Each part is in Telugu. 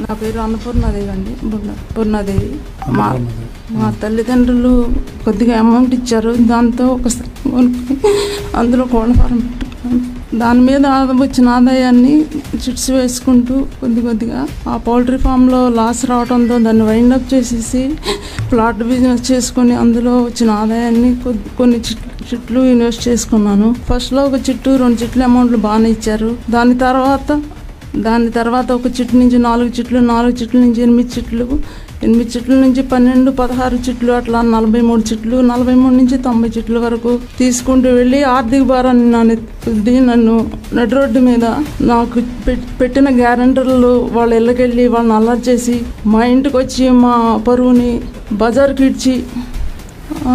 నా పేరు అన్నపూర్ణాదేవి అండి పూర్ణ- పూర్ణాదేవి మా మా తల్లిదండ్రులు కొద్దిగా అమౌంట్ ఇచ్చారు దాంతో ఒక స్థలం కొనుక్కొని అందులో కోళ్ళ ఫారం పెట్టుకున్నాను దాని మీద ఆదా- వచ్చిన ఆదాయాన్ని చిట్స్ వేసుకుంటూ కొద్ది కొద్దిగా ఆ పౌల్ట్రీ ఫామ్లో లాస్ రావడంతో దాన్ని వైండ్ అప్ చేసేసి ప్లాట్ బిజినెస్ చేసుకొని అందులో వచ్చిన ఆదాయాన్ని కొద్ది కొన్ని చిట్లు చిట్లు ఇన్వెస్ట్ చేసుకున్నాను ఫస్ట్లో ఒక చిట్టు రెండు చిట్లు అమౌంట్లు బాగానే ఇచ్చారు దాని తర్వాత దాని తర్వాత ఒక చిట్టు నుంచి నాలుగు చిట్లు నాలుగు చిట్ల నుంచి ఎనిమిది చిట్లు ఎనిమిది చిట్ల నుంచి పన్నెండు పదహారు చిట్లు అట్లా నలభై మూడు చిట్లు నలభై మూడు నుంచి తొంభై చిట్ల వరకు తీసుకుంటూ వెళ్ళి ఆర్థిక భారాన్ని నా నెత్తి నన్ను నడి రోడ్డు మీద నాకు పెట్- పెట్టిన గ్యారంటర్లు వాళ్ళ ఇళ్ళకెళ్ళి వాళ్ళని అల్లరి చేసి మా ఇంటికి వచ్చి మా పరువుని బజార్కి ఇడ్చి ఆ,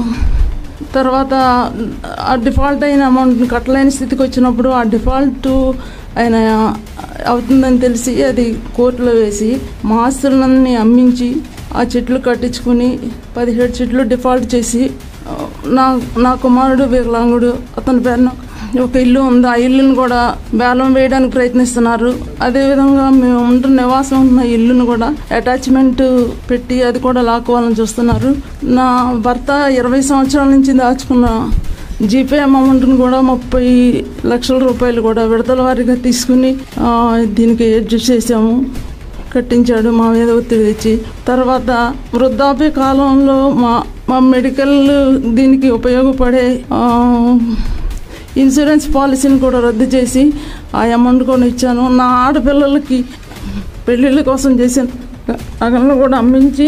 తర్వాత ఆ డిఫాల్ట్ అయిన అమౌంట్ని కట్టలేని స్థితికి వచ్చినప్పుడు ఆ డిఫాల్ట్ ఆయన అవుతుందని తెలిసి అది కోర్టులో వేసి మా ఆస్తులన్నీ అమ్మించి ఆ చెట్లు కట్టించుకుని పదిహేడు చెట్లు డిఫాల్ట్ చేసి ఆ, నా నా కుమారుడు వికలాంగుడు అతని పేరున ఒక ఇల్లు ఉంది ఆ ఇల్లును కూడా బేలం వేయడానికి ప్రయత్నిస్తున్నారు అదేవిధంగా మేము ఉంటున్న నివాసం ఉన్న ఇల్లును కూడా అటాచ్మెంట్ పెట్టి అది కూడా లాక్కోవాలని చూస్తున్నారు నా భర్త ఇరవై సంవత్సరాల నుంచి దాచుకున్న జీపే అమౌంట్ని కూడా ముప్పై లక్షల రూపాయలు కూడా విడతల వారీగా తీసుకుని ఆ, దీనికి అడ్జస్ట్ చేసాము కట్టించాడు మా మీద ఒత్తిడి తెచ్చి తర్వాత వృద్ధాప్య కాలంలో మా మా మెడికల్ దీనికి ఉపయోగపడే ఆ, ఇన్సూరెన్స్ పాలసీని కూడా రద్దు చేసి ఆ అమౌంట్ కూడా ఇచ్చాను నా ఆడపిల్లలకి పెళ్ళిళ్ళ కోసం చేసిన నగలను కూడా అమ్మించి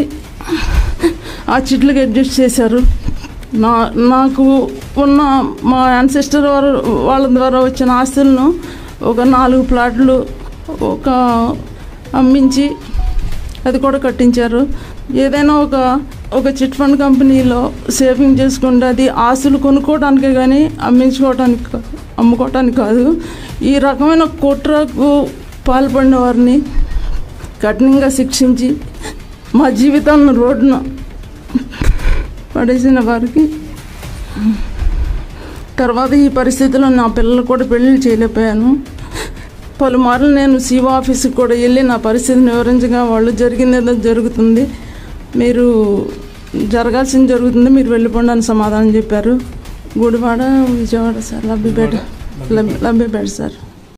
ఆ చిట్లకి అడ్జస్ట్ చేశారు నా నాకు ఉన్న మా యాన్సిస్టర్ వారు వాళ్ళ ద్వారా వచ్చిన ఆస్తులను ఒక నాలుగు ప్లాట్లు ఒక అమ్మించి అది కూడా కట్టించారు ఏదైనా ఒక ఒక చిట్ ఫండ్ కంపెనీలో సేవింగ్ చేసుకుంటే అది ఆస్తులు కొనుక్కోవడానికే కానీ అమ్మించుకోవడానికి కా- అమ్ముకోవటానికి కాదు ఈ రకమైన కుట్రకు పాల్పడిన వారిని కఠినంగా శిక్షించి మా జీవితాన్ని రోడ్డున పడేసిన వారికి తర్వాత ఈ పరిస్థితిలో నా పిల్లలు కూడా పెళ్ళిళ్ళు చేయలేకపోయాను పలుమార్లు నేను సీఓ ఆఫీస్కి కూడా వెళ్ళి నా పరిస్థితిని వివరించగా వాళ్ళు జరిగింది ఏదో జరుగుతుంది మీరు జరగాల్సింది జరుగుతుంది మీరు వెళ్ళిపోండి అని సమాధానం చెప్పారు గుడివాడ విజయవాడ సార్ లబ్బిపేట లబ్బి లబ్బిపేట సార్